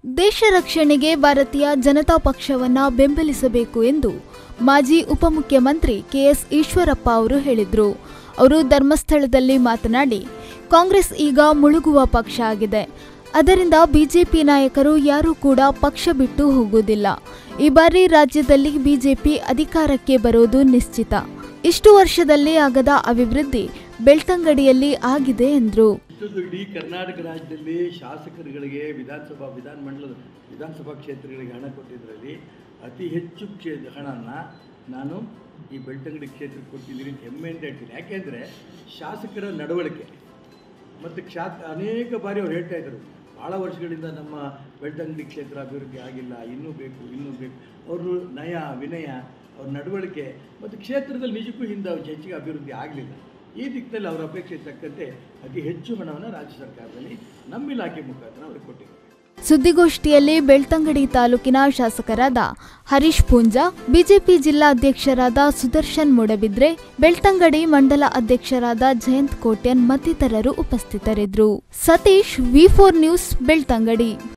ದೇಶ ರಕ್ಷಣೆಗೆ ಭಾರತೀಯ ಜನತಾ ಪಕ್ಷವನ್ನ ಬೆಂಬಲಿಸಬೇಕು ಎಂದು ಮಾಜಿ ಉಪಮುಖ್ಯಮಂತ್ರಿ ಕೆಎಸ್ ಈಶ್ವರಪ್ಪ ಅವರು ಹೇಳಿದರು ಅವರು ಧರ್ಮಸ್ಥಳದಲ್ಲಿ ಮಾತನಾಡಿ ಕಾಂಗ್ರೆಸ್ ಈಗ ಮುಳುಗುವ ಪಕ್ಷ ಆಗಿದೆ ಅದರಿಂದ ಬಿಜೆಪಿ ನಾಯಕರು ಯಾರೂ ಕೂಡ ಪಕ್ಷ ಬಿಟ್ಟು ಹೋಗುವುದಿಲ್ಲ ಈ ಬಾರಿ ರಾಜ್ಯದಲ್ಲಿ ಬಿಜೆಪಿ ಅಧಿಕಾರಕ್ಕೆ ಬರೋದು ನಿಶ್ಚಿತ ಇಷ್ಟು ವರ್ಷದಲ್ಲಿ ಆಗದ ಅಭಿವೃದ್ಧಿ ಬೆಳ್ತಂಗಡಿಯಲ್ಲಿ ಆಗಿದೆ ಎಂದರು ಇಷ್ಟೊಂದು ಇಡೀ ಕರ್ನಾಟಕ ರಾಜ್ಯದಲ್ಲಿ ಶಾಸಕರುಗಳಿಗೆ ವಿಧಾನಸಭಾ ವಿಧಾನಮಂಡಲದ ವಿಧಾನಸಭಾ ಕ್ಷೇತ್ರಗಳಿಗೆ ಹಣ ಕೊಟ್ಟಿದ್ದರಲ್ಲಿ ಅತಿ ಹೆಚ್ಚು ಕ್ಷೇ ಹಣನ ನಾನು ಈ ಬೆಳ್ತಂಗಡಿ ಕ್ಷೇತ್ರಕ್ಕೆ ಕೊಟ್ಟಿದ್ದೀನಿ ಅಂತ ಹೆಮ್ಮೆಯಿಂದ ಹೇಳ್ತೀನಿ ಯಾಕೆಂದರೆ ಶಾಸಕರ ನಡವಳಿಕೆ ಮತ್ತು ಕ್ಷಾ ಅನೇಕ ಬಾರಿ ಅವ್ರು ಹೇಳ್ತಾ ಇದ್ದರು ಭಾಳ ವರ್ಷಗಳಿಂದ ನಮ್ಮ ಬೆಳ್ತಂಗಡಿ ಕ್ಷೇತ್ರ ಅಭಿವೃದ್ಧಿ ಆಗಿಲ್ಲ ಇನ್ನೂ ಬೇಕು ಇನ್ನೂ ಬೇಕು ಅವರು ನಯ ವಿನಯ ಅವ್ರ ನಡವಳಿಕೆ ಮತ್ತು ಕ್ಷೇತ್ರದಲ್ಲಿ ನಿಜಕ್ಕೂ ಹಿಂದೆ ಹೆಚ್ಚಿಗೆ ಅಭಿವೃದ್ಧಿ ಆಗಲಿಲ್ಲ ಈ ದಿಕ್ಕದಲ್ಲಿ ಅವರ ಅಪೇಕ್ಷೆ ತಕ್ಕಂತೆ ಅತಿ ಹೆಚ್ಚು ಹಣವನ್ನು ರಾಜ್ಯ ಸರ್ಕಾರದಲ್ಲಿ ನಮ್ಮ ಇಲಾಖೆ ಮುಖಾಂತರ ಅವ್ರಿಗೆ ಕೊಟ್ಟಿದ್ದಾರೆ ಸುದ್ದಿಗೋಷ್ಠಿಯಲ್ಲಿ ಬೆಳ್ತಂಗಡಿ ತಾಲೂಕಿನ ಶಾಸಕರಾದ ಹರೀಶ್ ಪೂಂಜಾ ಬಿಜೆಪಿ ಜಿಲ್ಲಾಧ್ಯಕ್ಷರಾದ ಸುದರ್ಶನ್ ಮೂಡಬಿದ್ರೆ ಬೆಳ್ತಂಗಡಿ ಮಂಡಲ ಅಧ್ಯಕ್ಷರಾದ ಜಯಂತ್ ಕೋಟ್ಯನ್ ಮತ್ತಿತರರು ಉಪಸ್ಥಿತರಿದ್ದರು Satish V four news Belthangady